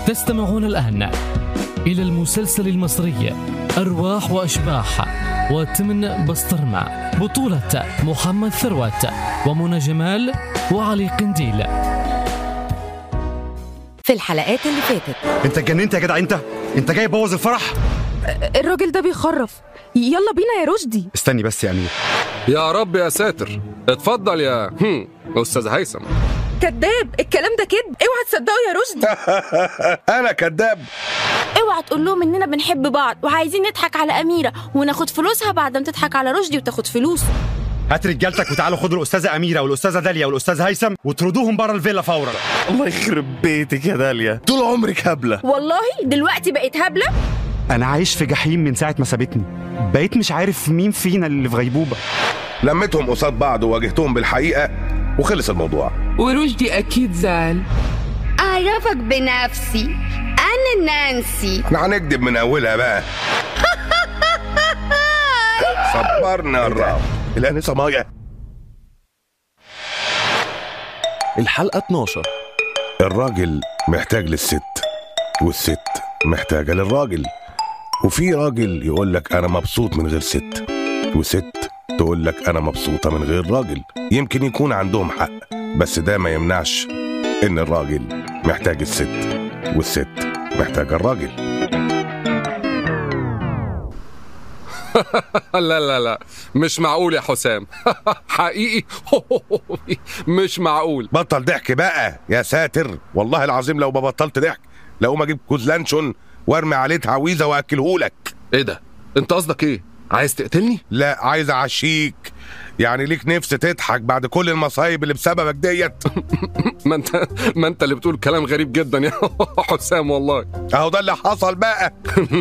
تستمعون الآن إلى المسلسل المصري أرواح وأشباح وتمن بسطرمة بطولة محمد ثروت ومنى جمال وعلي قنديل في الحلقات اللي فاتت انت اتجننت يا جدع انت انت جاي تبوظ الفرح الراجل ده بيخرف يلا بينا يا رشدي استني بس يا امير يا رب يا ساتر اتفضل يا هم استاذ هيثم كذاب الكلام ده كذب اوعى تصدقوا يا رشدي انا كذاب اوعى تقول لهم اننا بنحب بعض وعايزين نضحك على اميره وناخد فلوسها بعد ما تضحك على رشدي وتاخد فلوسه هات رجالتك وتعالوا خدوا الاستاذه اميره والاستاذه داليا والاستاذ هيثم وطردوهم بره الفيلا فورا الله يخرب بيتك يا داليا طول عمرك هبله والله دلوقتي بقيت هبله انا عايش في جحيم من ساعه ما سابتني بقيت مش عارف مين فينا اللي في غيبوبه لميتهم قصاد بعض وواجهتهم بالحقيقه وخلص الموضوع ورشدي أكيد زعل أعرفك بنفسي أنا نانسي احنا هنكدب من اولها بقى صبرنا الرب الانسه مايا الحلقة 12 الراجل محتاج للست والست محتاجة للراجل وفي راجل يقول لك أنا مبسوط من غير ست وست تقول لك أنا مبسوطة من غير راجل يمكن يكون عندهم حق بس ده ما يمنعش إن الراجل محتاج الست والست محتاجة الراجل لا لا لا مش معقول يا حسام حقيقي مش معقول بطل ضحك بقى يا ساتر والله العظيم لو ما بطلت ضحك لو ما اجيب كوز لانشون وارمي عليه تعويذه واكلهولك ايه ده انت قصدك ايه عايز تقتلني لا عايز اعشيك يعني ليك نفس تضحك بعد كل المصايب اللي بسببك ديت ما انت ما انت اللي بتقول كلام غريب جدا يا حسام والله اهو ده اللي حصل بقى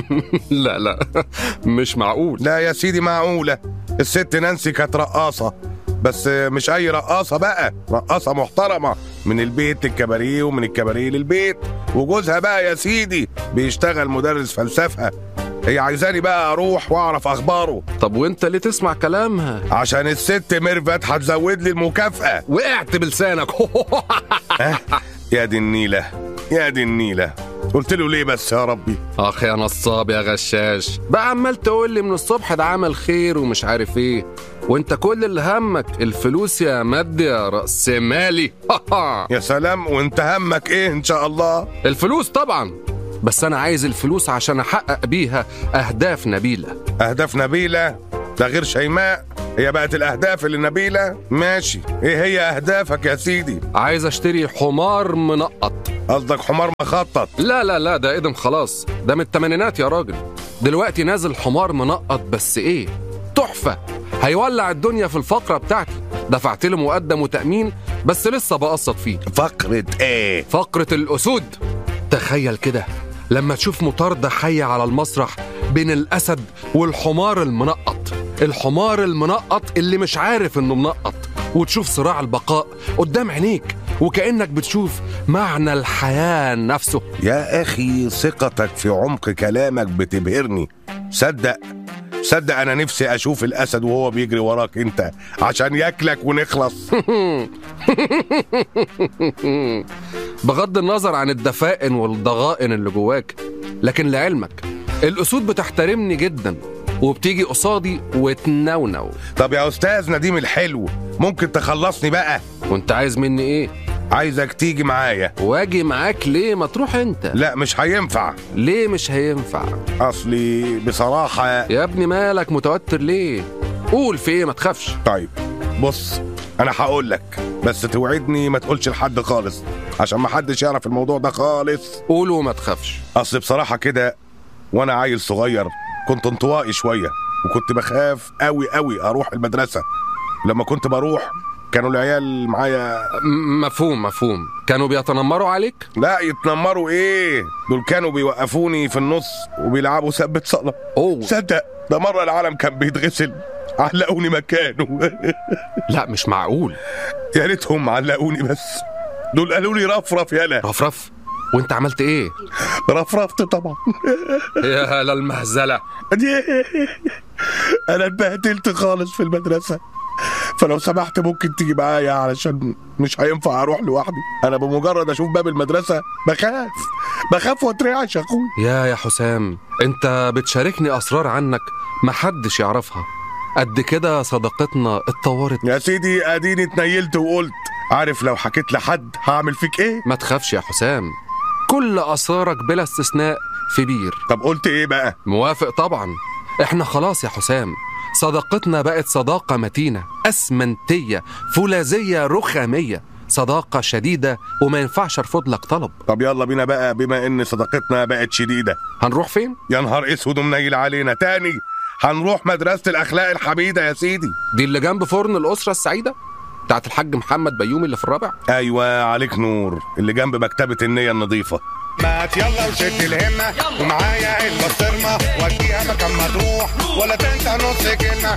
لا لا مش معقول لا يا سيدي معقوله الست نانسي كانت رقاصه بس مش اي رقاصه بقى رقاصه محترمه من البيت للكباريه ومن الكباريه للبيت وجوزها بقى يا سيدي بيشتغل مدرس فلسفه هي عايزاني بقى اروح واعرف اخباره طب وانت ليه تسمع كلامها عشان الست ميرفت هتزود لي المكافاه وقعت بلسانك أه؟ يا دي النيله يا دي النيله قلت له ليه بس يا ربي اخ يا نصاب يا غشاش بقى عمال تقول لي من الصبح ده عمل خير ومش عارف ايه وانت كل اللي همك الفلوس يا مد يا راس مالي يا سلام وانت همك ايه ان شاء الله الفلوس طبعا بس انا عايز الفلوس عشان احقق بيها اهداف نبيله اهداف نبيله ده غير شيماء هي بقت الاهداف اللي نبيله ماشي ايه هي اهدافك يا سيدي عايز اشتري حمار منقط قصدك حمار مخطط لا لا لا ده ادم خلاص ده من التمانينات يا راجل دلوقتي نازل حمار منقط بس ايه تحفه هيولع الدنيا في الفقره بتاعتي دفعت له مقدم وتامين بس لسه بقسط فيه فقره ايه فقره الاسود تخيل كده لما تشوف مطاردة حية على المسرح بين الأسد والحمار المنقط الحمار المنقط اللي مش عارف إنه منقط وتشوف صراع البقاء قدام عينيك وكأنك بتشوف معنى الحياة نفسه يا أخي ثقتك في عمق كلامك بتبهرني صدق صدق أنا نفسي أشوف الأسد وهو بيجري وراك أنت عشان ياكلك ونخلص بغض النظر عن الدفائن والضغائن اللي جواك لكن لعلمك الأسود بتحترمني جدا وبتيجي قصادي وتنونو طب يا أستاذ نديم الحلو ممكن تخلصني بقى وانت عايز مني ايه عايزك تيجي معايا واجي معاك ليه ما تروح انت لا مش هينفع ليه مش هينفع اصلي بصراحة يا ابني مالك متوتر ليه قول في ايه ما تخافش طيب بص انا هقول لك بس توعدني ما تقولش لحد خالص عشان ما حدش يعرف الموضوع ده خالص قول وما تخافش اصل بصراحة كده وانا عيل صغير كنت انطوائي شوية وكنت بخاف قوي قوي اروح المدرسة لما كنت بروح كانوا العيال معايا مفهوم مفهوم كانوا بيتنمروا عليك لا يتنمروا ايه دول كانوا بيوقفوني في النص وبيلعبوا ثبت صلاة اوه صدق ده مرة العالم كان بيتغسل علقوني مكانه لا مش معقول يا ريتهم علقوني بس دول قالوا لي رفرف يالا رفرف وانت عملت ايه رفرفت طبعا يا للمهزله انا اتبهدلت خالص في المدرسه فلو سمحت ممكن تيجي معايا علشان مش هينفع اروح لوحدي انا بمجرد اشوف باب المدرسه بخاف بخاف واترعش يا اخوي يا يا حسام انت بتشاركني اسرار عنك محدش يعرفها قد كده صداقتنا اتطورت يا سيدي اديني اتنيلت وقلت عارف لو حكيت لحد هعمل فيك ايه ما تخافش يا حسام كل اسرارك بلا استثناء في بير طب قلت ايه بقى موافق طبعا احنا خلاص يا حسام صداقتنا بقت صداقة متينة أسمنتية فولاذية رخامية صداقة شديدة وما ينفعش أرفض لك طلب طب يلا بينا بقى بما ان صداقتنا بقت شديدة هنروح فين؟ يا نهار اسود ومنيل علينا تاني هنروح مدرسة الأخلاق الحميدة يا سيدي دي اللي جنب فرن الأسرة السعيدة بتاعت الحاج محمد بيومي اللي في الرابع أيوة عليك نور اللي جنب مكتبة النية النظيفة مات يلا وشد الهمة ومعايا البسطرمة وديها مكان ما تروح ولا تنسى نص كلمة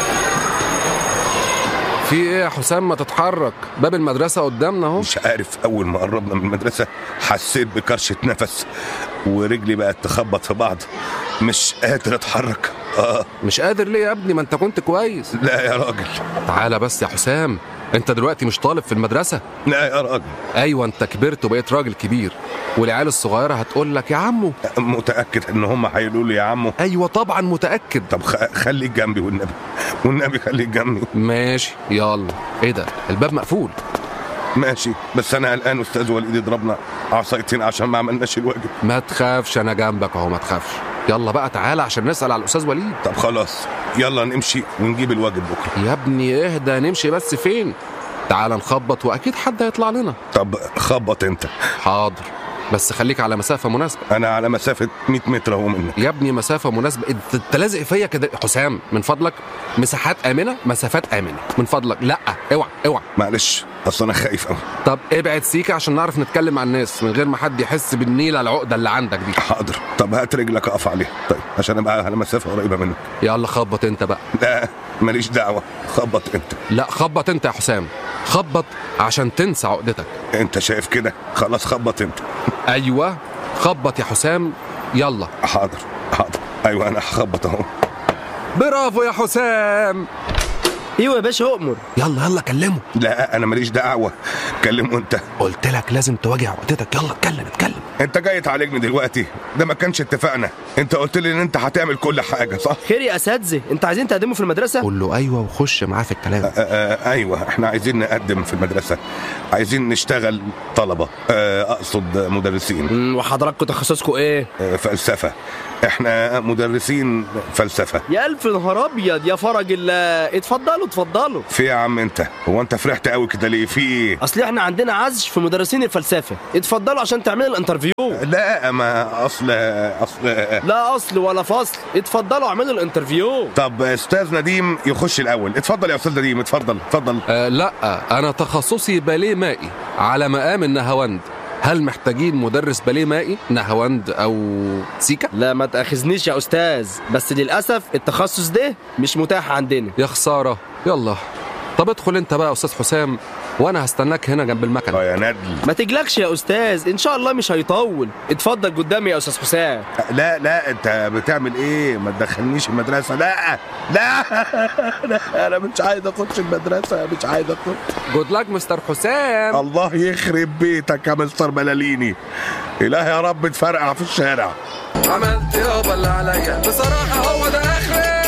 في ايه يا حسام ما تتحرك باب المدرسة قدامنا اهو مش عارف أول ما قربنا من المدرسة حسيت بكرشة نفس ورجلي بقت تخبط في بعض مش قادر أتحرك آه مش قادر ليه يا ابني ما انت كنت كويس لا يا راجل تعالى بس يا حسام انت دلوقتي مش طالب في المدرسة لا يا راجل ايوه انت كبرت وبقيت راجل كبير والعيال الصغيرة هتقول لك يا عمو متأكد إن هم هيقولوا لي يا عمو ايوه طبعا متأكد طب خ- خليك جنبي والنبي والنبي خليك جنبي ماشي يلا ايه ده الباب مقفول ماشي بس أنا قلقان أستاذ وليد يضربنا عصايتين عشان ما عملناش الواجب ما تخافش انا جنبك اهو ما تخافش يلا بقى تعالى عشان نسأل على الاستاذ وليد طب خلاص يلا نمشي ونجيب الواجب بكرة يا ابني اهدى نمشي بس فين تعالى نخبط واكيد حد هيطلع لنا طب خبط أنت حاضر بس خليك على مسافة مناسبة أنا على مسافة 100 متر أهو منك يا ابني مسافة مناسبة انت أنت لازق فيا كده حسام من فضلك مساحات آمنة مسافات آمنة من فضلك لا اوعى اوعى معلش أصل أنا خايف أوي طب ابعد سيكا عشان نعرف نتكلم مع الناس من غير ما حد يحس بالنيلة العقدة اللي عندك دي حاضر طب هات رجلك أقف عليها طيب عشان أبقى على مسافة قريبة منك يلا خبط انت بقى لا ماليش دعوة خبط أنت لا خبط انت يا حسام خبط عشان تنسى عقدتك أنت شايف كده خلاص خبط أنت ايوه خبط يا حسام يلا حاضر حاضر أيوة أنا هخبط أهو برافو يا حسام ايوه يا باشا اؤمر يلا يلا كلمه لا أنا ماليش دعوة كلمه أنت قلت لك لازم تواجه عقدتك يلا اتكلم اتكلم أنت جاي تعالجني دلوقتي ده ما كانش اتفقنا أنت قلت لي إن أنت هتعمل كل حاجة صح؟ خير يا اساتذه انت عايزين تقدموا في المدرسه قول له ايوه وخش معاه في الكلام آه آه أيوة إحنا عايزين نقدم في المدرسة عايزين نشتغل طلبة آه أقصد مدرسين أمم، وحضراتكم تخصصكم ايه آه فلسفة إحنا مدرسين فلسفة يا الف نهار ابيض يا فرج الله اتفضلوا اتفضلوا في يا عم أنت هو أنت فرحت قوي كده ليه في إيه؟ اصل احنا عندنا عزش في مدرسين الفلسفه اتفضلوا عشان تعملوا الانترفيو لا ما أصل أصل لا اصل ولا فصل اتفضلوا اعملوا الانترفيو طب استاذ نديم يخش الاول اتفضل يا استاذ نديم اتفضل اتفضل آه لا انا تخصصي باليه مائي على مقام النهاوند هل محتاجين مدرس باليه مائي نهاوند او سيكا لا ما تاخذنيش يا استاذ بس للاسف التخصص ده مش متاح عندنا يا خساره يلا طب ادخل انت بقى يا استاذ حسام وانا هستناك هنا جنب المكنه اه يا ندل ما تقلقش يا استاذ ان شاء الله مش هيطول اتفضل قدامي يا استاذ حسام لا لا انت بتعمل ايه ما تدخلنيش المدرسه لا لا لا انا مش عايز اخش المدرسه مش عايز اخش جود لاك مستر حسام الله يخرب بيتك يا مستر ملاليني اله يا رب تفرقع في الشارع عملت يابا اللي عليا بصراحه هو ده اخري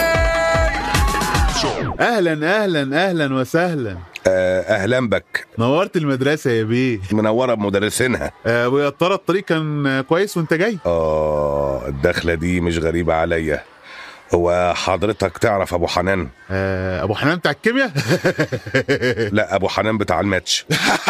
اهلا اهلا اهلا وسهلا آه، اهلا بك نورت المدرسه يا بيه منوره بمدرسينها آه ويا ترى الطريق كان كويس وانت جاي اه الدخله دي مش غريبه عليا هو حضرتك تعرف ابو حنان آه ابو حنان بتاع الكيمياء لا ابو حنان بتاع الماتش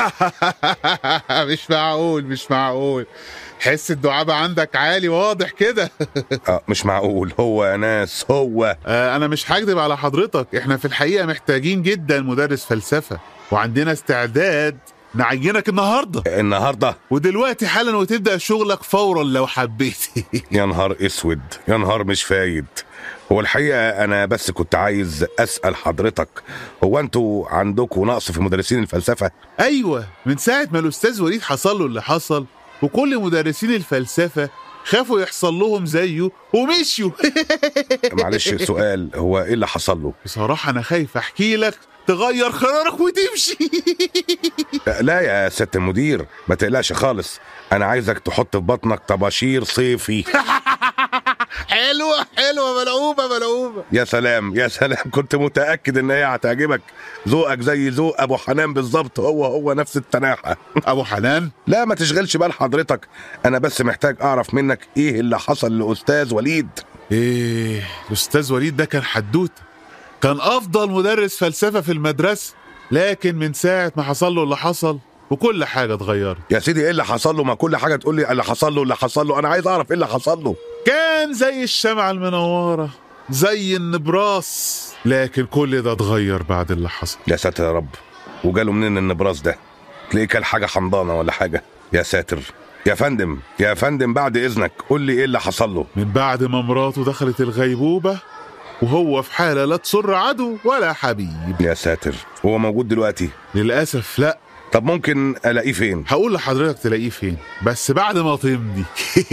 مش معقول مش معقول حس الدعابة عندك عالي واضح كده اه مش معقول هو يا ناس هو آه انا مش هكدب على حضرتك احنا في الحقيقة محتاجين جدا مدرس فلسفة وعندنا استعداد نعينك النهاردة النهارده ودلوقتي حالا وتبدأ شغلك فورا لو حبيت يا نهار اسود يا نهار مش فايد هو الحقيقة أنا بس كنت عايز أسأل حضرتك هو أنتوا عندكم نقص في مدرسين الفلسفة؟ ايوه من ساعة ما الاستاذ وليد حصل له اللي حصل وكل مدرسين الفلسفة خافوا يحصل لهم زيه ومشيوا معلش سؤال هو إيه اللي حصل له؟ بصراحة أنا خايف أحكي لك تغير قرارك وتمشي لا يا سيادة المدير ما تقلقش خالص انا عايزك تحط في بطنك طباشير صيفي حلوه حلوه ملعوبه ملعوبه يا سلام يا سلام كنت متاكد ان هي هتعجبك ذوقك زي ذوق ابو حنان بالظبط هو هو نفس التناحه ابو حنان لا ما تشغلش بال حضرتك انا بس محتاج اعرف منك ايه اللي حصل لاستاذ وليد ايه الاستاذ وليد ده كان حدوته كان افضل مدرس فلسفه في المدرسه لكن من ساعه ما حصل له اللي حصل وكل حاجه اتغيرت يا سيدي ايه اللي حصل له ما كل حاجه تقول لي اللي حصل له اللي حصل له انا عايز اعرف ايه اللي حصل له كان زي الشمعة المنورة زي النبراس لكن كل ده اتغير بعد اللي حصل يا ساتر يا رب وجاله منين النبراس ده تلاقيه كان حاجه حمضانه ولا حاجه يا ساتر يا فندم يا فندم بعد اذنك قول لي ايه اللي حصل له من بعد ما مراته دخلت الغيبوبة وهو في حالة لا تسر عدو ولا حبيب يا ساتر هو موجود دلوقتي للأسف لا طب ممكن الاقيه فين هقول لحضرتك تلاقيه فين بس بعد ما تمضي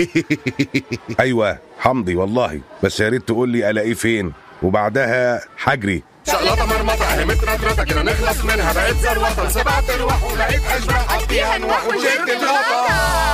ايوه حمضي والله بس يا ريت تقول لي الاقيه فين وبعدها حجري شقلطة مرمطة همت رطرطة كده نخلص منها بقيت زروطة سبعت ارواح ولقيت اشباح حطيها نوح وجبت الغطا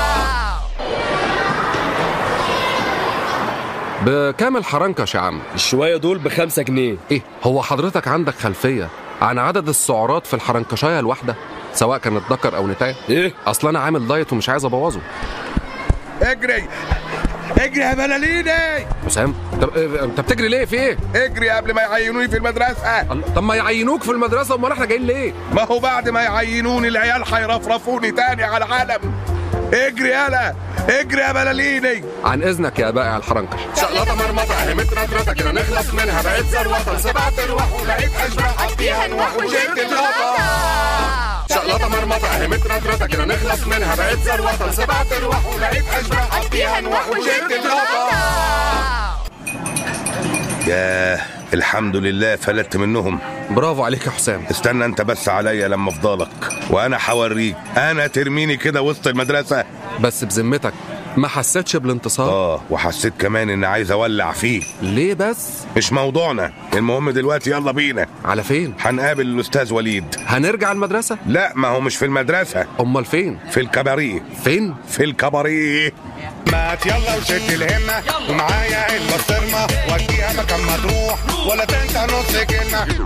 بكام الحرنكش يا عم؟ الشوية دول بخمسة جنيه ايه هو حضرتك عندك خلفية عن عدد السعرات في الحرنكشاية الواحدة سواء كانت ذكر او نتاية ايه اصل انا عامل دايت ومش عايز ابوظه اجري اجري يا بلاليني حسام انت انت بتجري ليه في ايه اجري قبل ما يعينوني في المدرسه الله، طب ما يعينوك في المدرسة امال احنا جايين ليه ما هو بعد ما يعينوني العيال هيرفرفوني تاني على العالم اجري يالا اجري يا بلاليني عن اذنك يا بائع الحرنكش شقلطة مرمطة همت رطرطة كده نخلص منها بقيت زروطة سبعت ارواح ولقيت اشباح حطيها نوح وجبت الغطا شقلطة مرمطة همت رطرطة كده نخلص منها بقيت زروطة سبعت ارواح ولقيت اشباح حطيها نوح وجبت الغطا ياه الحمد لله فلت منهم برافو عليك يا حسام استنى انت بس عليا لما افضلك وانا حوريك انا ترميني كده وسط المدرسه بس بذمتك ما حسيتش بالانتصار اه وحسيت كمان اني عايز اولع فيه ليه بس مش موضوعنا المهم دلوقتي يلا بينا على فين هنقابل الاستاذ وليد هنرجع المدرسة لا ما هو مش في المدرسه امال فين في الكباريه فين في الكباريه مات يلا وشد الهمة ومعايا البسطرمة وديها مكان ما تروح ولا تنسى نص كلمة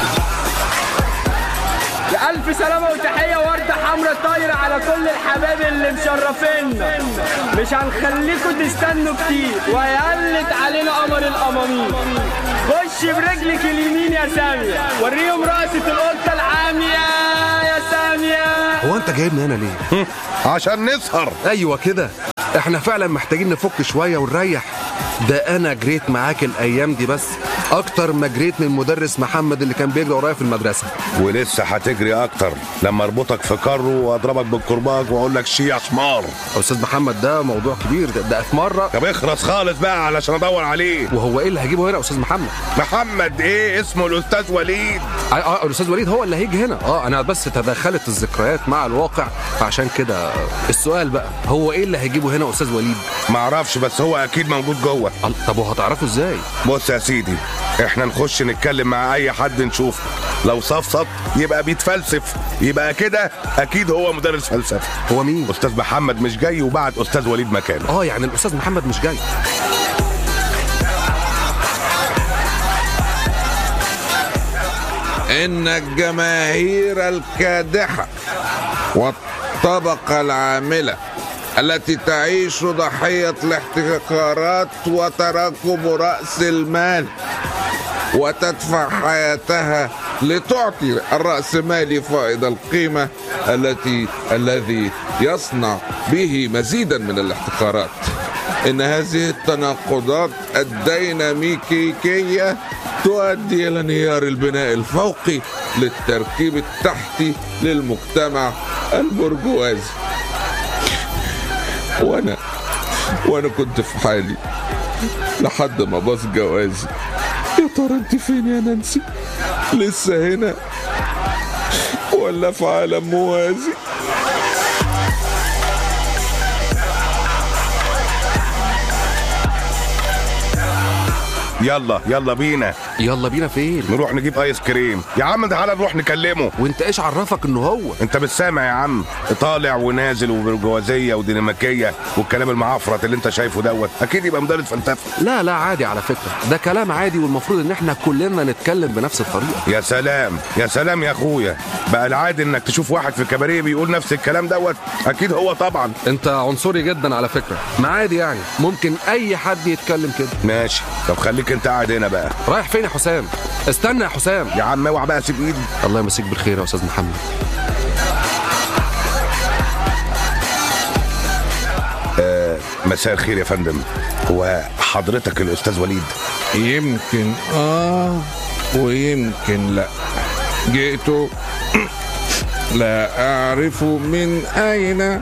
يا ألف سلامة وتحية وردة حمرا طايرة على كل الحبايب اللي مشرفينا مش هنخليكوا تستنوا كتير وهيقلت علينا قمر القمامين خش برجلك اليمين يا سامية وريهم رقصة القطة العامية يا سامية هو انت جايبني هنا ليه عشان نسهر ايوه كده احنا فعلا محتاجين نفك شويه ونريح ده انا جريت معاك الايام دي بس اكتر ما جريت من المدرس محمد اللي كان بيجري ورايا في المدرسه ولسه هتجري اكتر لما اربطك في كرو واضربك بالكرباج واقول لك شي يا حمار استاذ محمد ده موضوع كبير ده, ده في مره طب اخرس خالص بقى علشان ادور عليه وهو ايه اللي هجيبه هنا يا استاذ محمد محمد ايه اسمه الاستاذ وليد اه, آه الاستاذ وليد هو اللي هيجي هنا اه انا بس تدخلت الذكريات مع الواقع فعشان كده السؤال بقى هو ايه اللي هيجيبه هنا استاذ وليد معرفش بس هو اكيد موجود جوه طب وهتعرفه ازاي بص يا سيدي احنا نخش نتكلم مع اي حد نشوفه لو صفصف يبقى بيتفلسف يبقى كده اكيد هو مدرس فلسفه هو مين استاذ محمد مش جاي وبعد استاذ وليد مكانه اه يعني الاستاذ محمد مش جاي إن الجماهير الكادحة والطبقة العاملة التي تعيش ضحية الاحتكارات وتراكم رأس المال وتدفع حياتها لتعطي الرأسمالي فائض القيمة التي الذي يصنع به مزيدا من الاحتكارات إن هذه التناقضات الديناميكية تؤدي إلى انهيار البناء الفوقي للتركيب التحتي للمجتمع البرجوازي وأنا وأنا كنت في حالي لحد ما باظ جوازي يا ترى انت فين يا نانسي لسه هنا ولا في عالم موازي يلا يلا بينا يلا بينا فين نروح نجيب ايس كريم يا عم تعالى نروح نكلمه وانت ايش عرفك انه هو انت مش سامع يا عم طالع ونازل وبرجوازيه وديناميكيه والكلام المعفرت اللي انت شايفه دوت اكيد يبقى مدرس فلسفه لا لا عادي على فكره ده كلام عادي والمفروض ان احنا كلنا نتكلم بنفس الطريقه يا سلام يا سلام يا اخويا بقى العادي انك تشوف واحد في كباريه بيقول نفس الكلام دوت اكيد هو طبعا انت عنصري جدا على فكره ما عادي يعني ممكن اي حد يتكلم كده ماشي طب خليك انت قاعد هنا بقى رايح فين يا حسام استنى يا حسام يا عم اوعى بقى سيب ايدي الله يمسيك بالخير يا استاذ محمد آه مساء الخير يا فندم هو حضرتك الاستاذ وليد يمكن آه ويمكن لا جئت لا أعرف من أين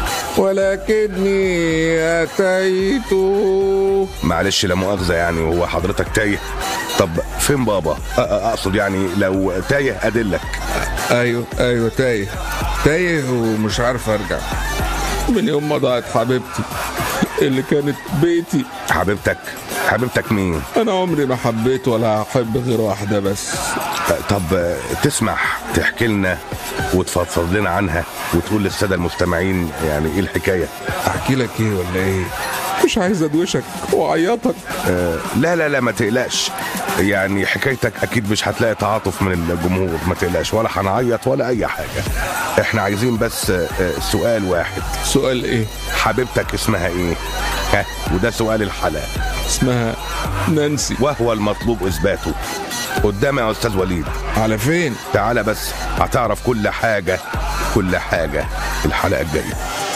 ولكني أتيت معلش لا مؤاخذه يعني هو حضرتك تايه طب فين بابا أ- أ- اقصد يعني لو تايه ادلك أيوه أيوه تايه تايه ومش عارف أرجع من يوم ما ضاعت حبيبتي اللي كانت بيتي حبيبتك حبيبتك مين أنا عمري ما حبيت ولا هحب غير واحدة بس طب آه، تسمح تحكي لنا وتفضفض لنا عنها وتقول للساده المستمعين يعني ايه الحكايه أحكي لك إيه ولا إيه مش عايز أدوشك وأعيطك آه لا لا لا ما تقلقش يعني حكايتك اكيد مش هتلاقي تعاطف من الجمهور ما تقلقش ولا هنعيط ولا اي حاجه احنا عايزين بس آه، آه، سؤال واحد سؤال إيه حبيبتك اسمها ايه ها وده سؤال الحلقه اسمها نانسي وهو المطلوب اثباته قدامي يا استاذ وليد على فين تعالى بس هتعرف كل حاجه كل حاجه في الحلقه الجايه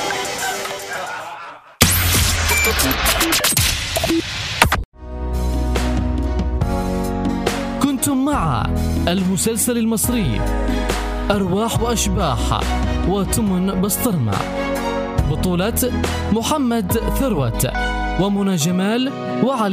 كنتم مع المسلسل المصري أرواح وأشباح وتمن بسطرمة بطولة محمد ثروت ومنى جمال وعلي